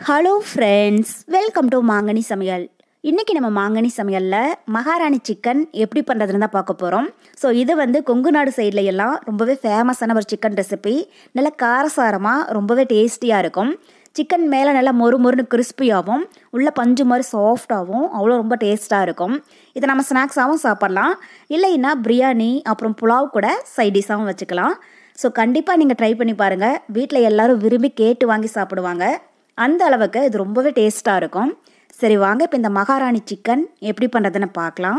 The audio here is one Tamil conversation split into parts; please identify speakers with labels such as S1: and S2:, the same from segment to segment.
S1: ஹலோ ஃப்ரெண்ட்ஸ் வெல்கம் டு மாங்கனி சமையல் இன்றைக்கி நம்ம மாங்கனி சமையலில் மகாராணி சிக்கன் எப்படி பண்ணுறதுன்னு தான் பார்க்க போகிறோம் ஸோ இது வந்து கொங்கு நாடு சைடில் எல்லாம் ரொம்பவே ஃபேமஸான ஒரு சிக்கன் ரெசிபி நல்ல காரசாரமாக ரொம்பவே டேஸ்டியாக இருக்கும் சிக்கன் மேலே நல்லா மொறு மொறுன்னு கிறிஸ்பியாகவும் உள்ள பஞ்சு மாதிரி சாஃப்டாகவும் அவ்வளோ ரொம்ப டேஸ்ட்டாக இருக்கும் இதை நம்ம ஸ்நாக்ஸாகவும் சாப்பிட்லாம் இல்லைன்னா பிரியாணி அப்புறம் புலாவ் கூட சைட் டிஷ்ஷாகவும் வச்சுக்கலாம் ஸோ கண்டிப்பாக நீங்கள் ட்ரை பண்ணி பாருங்கள் வீட்டில் எல்லாரும் விரும்பி கேட்டு வாங்கி சாப்பிடுவாங்க அந்த அளவுக்கு இது ரொம்பவே டேஸ்ட்டாக இருக்கும் சரி வாங்க இப்போ இந்த மகாராணி சிக்கன் எப்படி பண்ணுறதுன்னு பார்க்கலாம்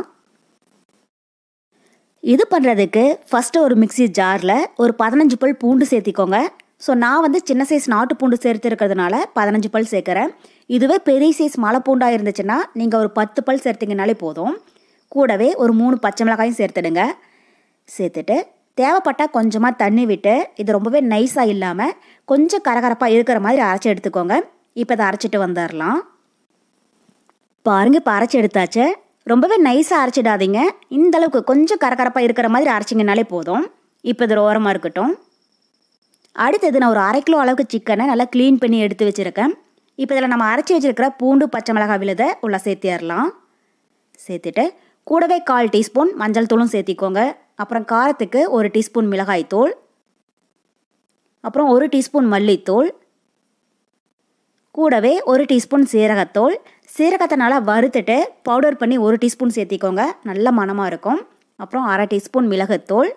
S1: இது பண்ணுறதுக்கு ஃபஸ்ட்டு ஒரு மிக்சி ஜாரில் ஒரு பதினஞ்சு பல் பூண்டு சேர்த்திக்கோங்க ஸோ நான் வந்து சின்ன சைஸ் நாட்டு பூண்டு சேர்த்து இருக்கிறதுனால பதினஞ்சு பல் சேர்க்குறேன் இதுவே பெரிய சைஸ் மலை பூண்டாக இருந்துச்சுன்னா நீங்கள் ஒரு பத்து பல் சேர்த்திங்கனாலே போதும் கூடவே ஒரு மூணு பச்சை மிளகாயும் சேர்த்துடுங்க சேர்த்துட்டு தேவைப்பட்டால் கொஞ்சமாக தண்ணி விட்டு இது ரொம்பவே நைஸாக இல்லாமல் கொஞ்சம் கரகரப்பாக இருக்கிற மாதிரி அரைச்சி எடுத்துக்கோங்க இப்போ இதை அரைச்சிட்டு வந்துடலாம் பாருங்க இப்போ அரைச்சி எடுத்தாச்சு ரொம்பவே நைஸாக அரைச்சிடாதீங்க இந்த அளவுக்கு கொஞ்சம் கரகரப்பாக இருக்கிற மாதிரி அரைச்சிங்கனாலே போதும் இப்போ இது ஓரமாக இருக்கட்டும் அடுத்தது நான் ஒரு அரை கிலோ அளவுக்கு சிக்கனை நல்லா க்ளீன் பண்ணி எடுத்து வச்சுருக்கேன் இப்போ இதில் நம்ம அரைச்சி வச்சுருக்கிற பூண்டு பச்சை மிளகாய் விழுதை உள்ள சேர்த்திடலாம் சேர்த்துட்டு கூடவே கால் டீஸ்பூன் மஞ்சள் தூளும் சேர்த்திக்கோங்க அப்புறம் காரத்துக்கு ஒரு டீஸ்பூன் மிளகாய் தூள் அப்புறம் ஒரு டீஸ்பூன் மல்லித்தூள் கூடவே ஒரு டீஸ்பூன் சீரகத்தூள் சீரகத்தை நல்லா வறுத்துட்டு பவுடர் பண்ணி ஒரு டீஸ்பூன் சேர்த்திக்கோங்க நல்ல மணமாக இருக்கும் அப்புறம் அரை டீஸ்பூன் மிளகுத்தூள்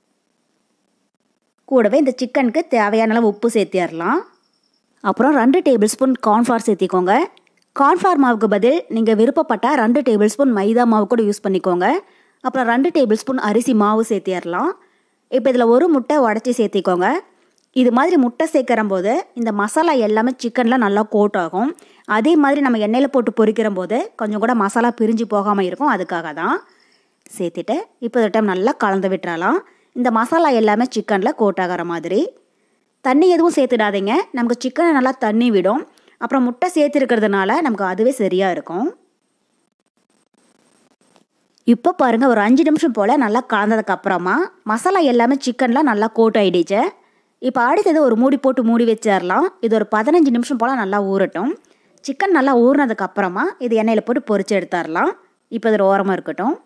S1: கூடவே இந்த சிக்கனுக்கு தேவையான அளவு உப்பு சேர்த்திடலாம் அப்புறம் ரெண்டு டேபிள் ஸ்பூன் கார்ன்ஃப்ளவர் சேர்த்திக்கோங்க கார்ன்ஃப்ளவர் மாவுக்கு பதில் நீங்கள் விருப்பப்பட்டால் ரெண்டு டேபிள் ஸ்பூன் மைதா மாவு கூட யூஸ் பண்ணிக்கோங்க அப்புறம் ரெண்டு டேபிள் ஸ்பூன் அரிசி மாவு சேர்த்திடலாம் இப்போ இதில் ஒரு முட்டை உடச்சி சேர்த்திக்கோங்க இது மாதிரி முட்டை சேர்க்கிற போது இந்த மசாலா எல்லாமே சிக்கனில் நல்லா கோட் ஆகும் அதே மாதிரி நம்ம எண்ணெயில் போட்டு பொரிக்கிற போது கொஞ்சம் கூட மசாலா பிரிஞ்சு போகாமல் இருக்கும் அதுக்காக தான் சேர்த்துட்டு இப்போ ஒரு டைம் நல்லா கலந்து விட்டுறலாம் இந்த மசாலா எல்லாமே சிக்கனில் கோட் ஆகிற மாதிரி தண்ணி எதுவும் சேர்த்துடாதீங்க நமக்கு சிக்கனை நல்லா தண்ணி விடும் அப்புறம் முட்டை சேர்த்துருக்கிறதுனால நமக்கு அதுவே சரியாக இருக்கும் இப்போ பாருங்கள் ஒரு அஞ்சு நிமிஷம் போல் நல்லா கலந்ததுக்கு அப்புறமா மசாலா எல்லாமே சிக்கனில் நல்லா கோட் ஆகிடுச்சு இப்போ அடுத்தது ஒரு மூடி போட்டு மூடி வச்சிடலாம் இது ஒரு பதினஞ்சு நிமிஷம் போல் நல்லா ஊறட்டும் சிக்கன் நல்லா ஊறினதுக்கு அப்புறமா இது எண்ணெயில் போட்டு பொரிச்சு எடுத்துடலாம் இப்போ இது ஓரமாக இருக்கட்டும்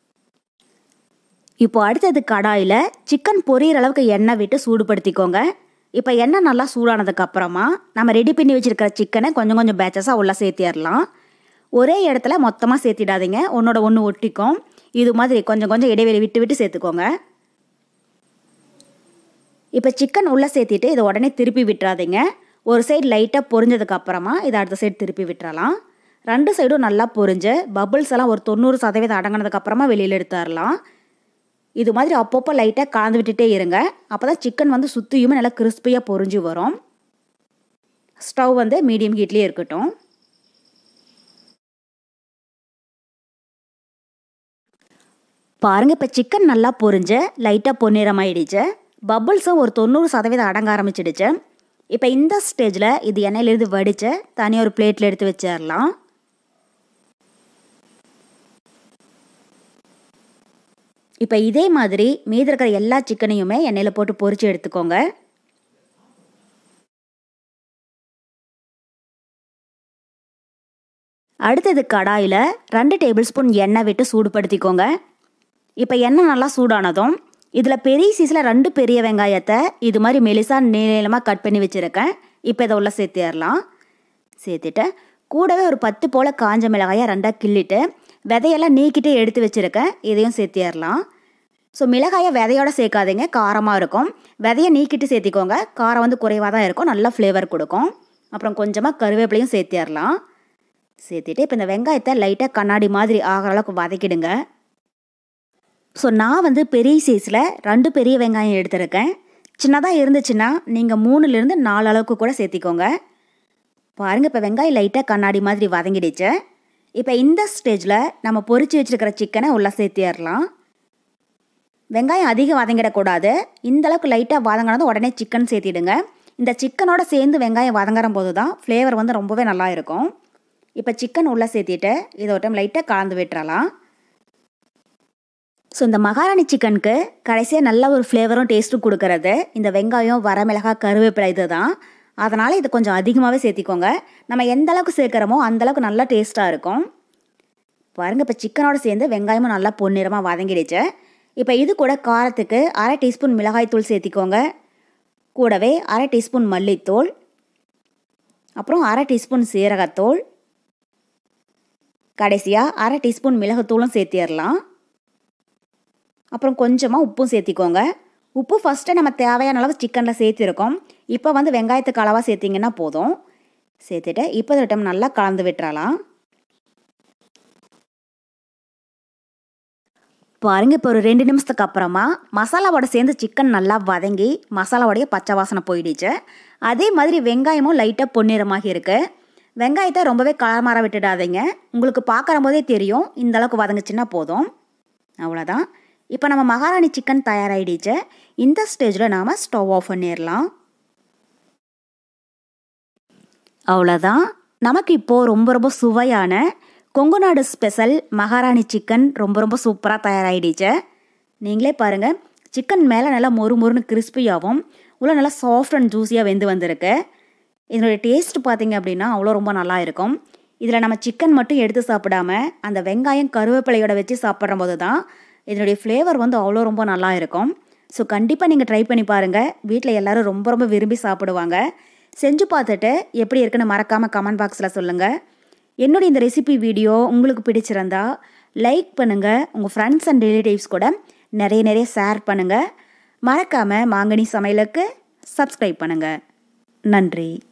S1: இப்போ அடுத்தது கடாயில் சிக்கன் பொரியிற அளவுக்கு எண்ணெய் விட்டு சூடுபடுத்திக்கோங்க இப்போ எண்ணெய் நல்லா சூடானதுக்கு அப்புறமா நம்ம ரெடி பண்ணி வச்சுருக்கிற சிக்கனை கொஞ்சம் கொஞ்சம் பேச்சஸாக உள்ளே சேர்த்திடலாம் ஒரே இடத்துல மொத்தமாக சேர்த்திடாதீங்க ஒன்றோட ஒன்று ஒட்டிக்கும் இது மாதிரி கொஞ்சம் கொஞ்சம் இடைவெளி விட்டு விட்டு சேர்த்துக்கோங்க இப்போ சிக்கன் உள்ளே சேர்த்திட்டு இதை உடனே திருப்பி விட்டுறாதீங்க ஒரு சைடு லைட்டாக பொரிஞ்சதுக்கு அப்புறமா இதை அடுத்த சைடு திருப்பி விட்டுறலாம் ரெண்டு சைடும் நல்லா பொரிஞ்சு பபுள்ஸ் எல்லாம் ஒரு தொண்ணூறு சதவீதம் அடங்கினதுக்கு அப்புறமா வெளியில் எடுத்துடலாம் இது மாதிரி அப்பப்போ லைட்டாக கலந்து விட்டுட்டே இருங்க அப்போ தான் சிக்கன் வந்து சுற்றியுமே நல்லா கிறிஸ்பியாக பொரிஞ்சு வரும் ஸ்டவ் வந்து மீடியம் ஹீட்லேயே இருக்கட்டும் பாருங்கள் இப்போ சிக்கன் நல்லா பொரிஞ்சு லைட்டாக பொன்னிறமாயிடுச்சு பபுள்ஸும் ஒரு தொண்ணூறு சதவீதம் அடங்க ஆரம்பிச்சிடுச்சு இப்போ இந்த ஸ்டேஜில் இது எண்ணெயிலேருந்து வடித்து தனியாக ஒரு பிளேட்டில் எடுத்து வச்சிடலாம் இப்போ இதே மாதிரி மீதி இருக்கிற எல்லா சிக்கனையுமே எண்ணெயில் போட்டு பொரித்து எடுத்துக்கோங்க அடுத்தது கடாயில் ரெண்டு டேபிள் ஸ்பூன் எண்ணெய் விட்டு சூடுபடுத்திக்கோங்க இப்போ எண்ணெய் நல்லா சூடானதும் இதில் பெரிய சீஸில் ரெண்டு பெரிய வெங்காயத்தை இது மாதிரி மெலிசாக நீளமாக கட் பண்ணி வச்சுருக்கேன் இப்போ இதை உள்ள சேர்த்திடலாம் சேர்த்துட்டு கூடவே ஒரு பத்து போல் காஞ்ச மிளகாயை ரெண்டாக கிள்ளிட்டு விதையெல்லாம் நீக்கிட்டு எடுத்து வச்சுருக்கேன் இதையும் சேர்த்திடலாம் ஸோ மிளகாயை விதையோட சேர்க்காதீங்க காரமாக இருக்கும் விதையை நீக்கிட்டு சேர்த்திக்கோங்க காரம் வந்து குறைவாக தான் இருக்கும் நல்ல ஃப்ளேவர் கொடுக்கும் அப்புறம் கொஞ்சமாக கருவேப்பிலையும் சேர்த்திடலாம் சேர்த்துட்டு இப்போ இந்த வெங்காயத்தை லைட்டாக கண்ணாடி மாதிரி ஆகிற அளவுக்கு வதக்கிடுங்க ஸோ நான் வந்து பெரிய சைஸில் ரெண்டு பெரிய வெங்காயம் எடுத்திருக்கேன் சின்னதாக இருந்துச்சுன்னா நீங்கள் மூணுலேருந்து நாலு அளவுக்கு கூட சேர்த்திக்கோங்க பாருங்கள் இப்போ வெங்காயம் லைட்டாக கண்ணாடி மாதிரி வதங்கிடுச்சு இப்போ இந்த ஸ்டேஜில் நம்ம பொரிச்சு வச்சுருக்கிற சிக்கனை உள்ளே சேர்த்திடலாம் வெங்காயம் அதிகம் வதங்கிடக்கூடாது இந்த அளவுக்கு லைட்டாக வதங்கினதும் உடனே சிக்கன் சேர்த்திடுங்க இந்த சிக்கனோட சேர்ந்து வெங்காயம் வதங்குற போது தான் ஃப்ளேவர் வந்து ரொம்பவே நல்லா இருக்கும் இப்போ சிக்கன் உள்ளே சேர்த்திட்டு இதை ஒரு டைம் லைட்டாக கலந்து விட்டுறலாம் ஸோ இந்த மகாராணி சிக்கனுக்கு கடைசியாக நல்ல ஒரு ஃப்ளேவரும் டேஸ்ட்டும் கொடுக்கறது இந்த வெங்காயம் வரமிளகாய் கருவேப்பிலை இது தான் அதனால் இது கொஞ்சம் அதிகமாகவே சேர்த்திக்கோங்க நம்ம எந்த அளவுக்கு சேர்க்குறோமோ அந்தளவுக்கு நல்லா டேஸ்ட்டாக இருக்கும் பாருங்கள் இப்போ சிக்கனோடு சேர்ந்து வெங்காயமும் நல்லா பொன்னிறமாக வதங்கிடுச்சு இப்போ இது கூட காரத்துக்கு அரை டீஸ்பூன் மிளகாய்த்தூள் சேர்த்திக்கோங்க கூடவே அரை டீஸ்பூன் மல்லித்தூள் அப்புறம் அரை டீஸ்பூன் சீரகத்தூள் கடைசியாக அரை டீஸ்பூன் மிளகுத்தூளும் சேர்த்திடலாம் அப்புறம் கொஞ்சமாக உப்பும் சேர்த்திக்கோங்க உப்பு ஃபஸ்ட்டு நம்ம தேவையான அளவு சிக்கனில் சேர்த்திருக்கோம் இப்போ வந்து வெங்காயத்துக்கு அளவாக சேர்த்திங்கன்னா போதும் சேர்த்துட்டு இப்போ இந்த டைம் நல்லா கலந்து விட்டுறலாம் பாருங்க இப்போ ஒரு ரெண்டு நிமிஷத்துக்கு அப்புறமா மசாலாவோட சேர்ந்து சிக்கன் நல்லா வதங்கி மசாலாவோடைய பச்சை வாசனை போயிடுச்சு அதே மாதிரி வெங்காயமும் லைட்டாக பொன்னிறமாகி இருக்கு வெங்காயத்தை ரொம்பவே கலர் மாற விட்டுடாதீங்க உங்களுக்கு பார்க்குற போதே தெரியும் இந்த அளவுக்கு வதங்குச்சுன்னா போதும் அவ்வளோதான் இப்போ நம்ம மகாராணி சிக்கன் தயாராகிடுச்சு இந்த ஸ்டேஜில் நாம் ஸ்டவ் ஆஃப் பண்ணிடலாம் அவ்வளோதான் நமக்கு இப்போது ரொம்ப ரொம்ப சுவையான கொங்கு நாடு ஸ்பெஷல் மகாராணி சிக்கன் ரொம்ப ரொம்ப சூப்பராக தயாராகிடுச்சு நீங்களே பாருங்கள் சிக்கன் மேலே நல்லா மொறு மொறுன்னு கிறிஸ்பியாகவும் உள்ள நல்லா சாஃப்ட் அண்ட் ஜூஸியாக வெந்து வந்திருக்கு இதனுடைய டேஸ்ட் பார்த்தீங்க அப்படின்னா அவ்வளோ ரொம்ப நல்லா இருக்கும் இதில் நம்ம சிக்கன் மட்டும் எடுத்து சாப்பிடாம அந்த வெங்காயம் கருவேப்பிலையோட வச்சு சாப்பிட்ற போது தான் இதனுடைய ஃப்ளேவர் வந்து அவ்வளோ ரொம்ப நல்லா இருக்கும் ஸோ கண்டிப்பாக நீங்கள் ட்ரை பண்ணி பாருங்கள் வீட்டில் எல்லோரும் ரொம்ப ரொம்ப விரும்பி சாப்பிடுவாங்க செஞ்சு பார்த்துட்டு எப்படி இருக்குன்னு மறக்காமல் கமெண்ட் பாக்ஸில் சொல்லுங்கள் என்னுடைய இந்த ரெசிபி வீடியோ உங்களுக்கு பிடிச்சிருந்தா லைக் பண்ணுங்கள் உங்கள் ஃப்ரெண்ட்ஸ் அண்ட் ரிலேட்டிவ்ஸ் கூட நிறைய நிறைய ஷேர் பண்ணுங்கள் மறக்காமல் மாங்கனி சமையலுக்கு சப்ஸ்கிரைப் பண்ணுங்கள் நன்றி